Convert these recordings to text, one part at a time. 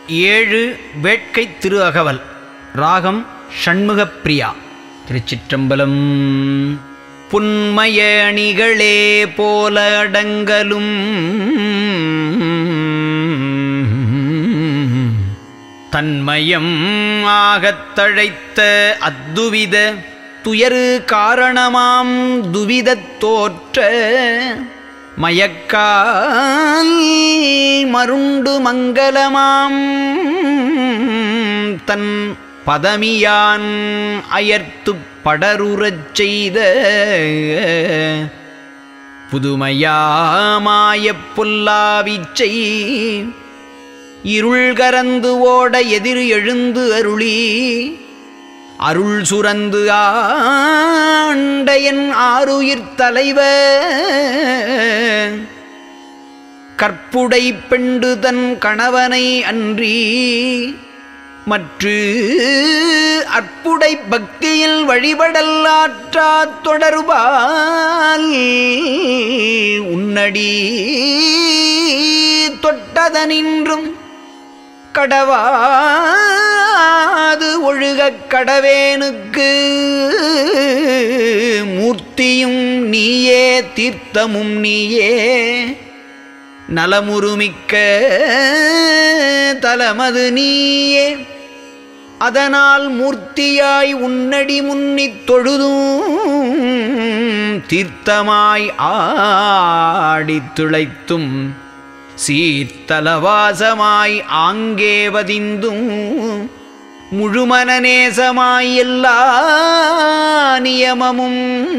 ஏழு வேட்கை திரு அகவல் ராகம் ஷண்முகப்பிரியா திருச்சிற்றம்பலம் புன்மய அணிகளே போல அடங்கலும் தன்மயம் ஆகத் தழைத்த அத்துவித துயரு காரணமாம் துவிதத் தோற்ற மயக்கால் மருண்டு மங்கலமாம் தன் பதமியான் அயர்த்துப் படருறச் செய்த புதுமையாமாயப் பொல்லாவிச்சை இருள் கரந்து ஓட எதிர் எழுந்து அருளி அருள் சுரந்து ஆண்டையன் ஆருயிர் தலைவ கற்புடை பெண்டு தன் கணவனை அன்றி மற்று அற்புடை பக்தியில் வழிபடல் ஆற்றாத் தொடர்பால் உன்னடி தொட்டதனின்றும் கடவாது ஒழுகக் கடவேனுக்கு மூர்த்தியும் நீயே தீர்த்தமும் நீயே நலமுருமிக்க தலமது நீயே அதனால் மூர்த்தியாய் உன்னடி முன்னித் தொழுதும் தீர்த்தமாய் ஆடித் திளைத்தும் சீர்த்தலவாசமாய் ஆங்கே வதிந்தும் முழுமனநேசமாய் எல்லா நியமமும்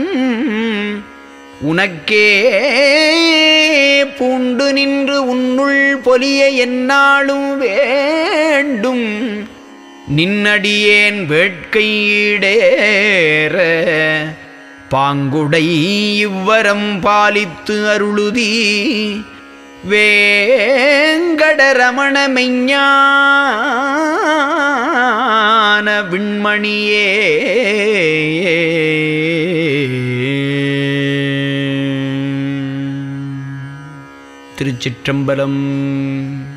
உனக்கே பூண்டு நின்று உன்னுள் பொலிய என்னாலும் வேண்டும் நின்னடியேன் வேட்கையீடேற பாங்குடை இவ்வரம் பாலித்து அருளுதி வேங்கடரமண மெஞ்ஞான விண்மணியே திருச்சிற்றம்பலம்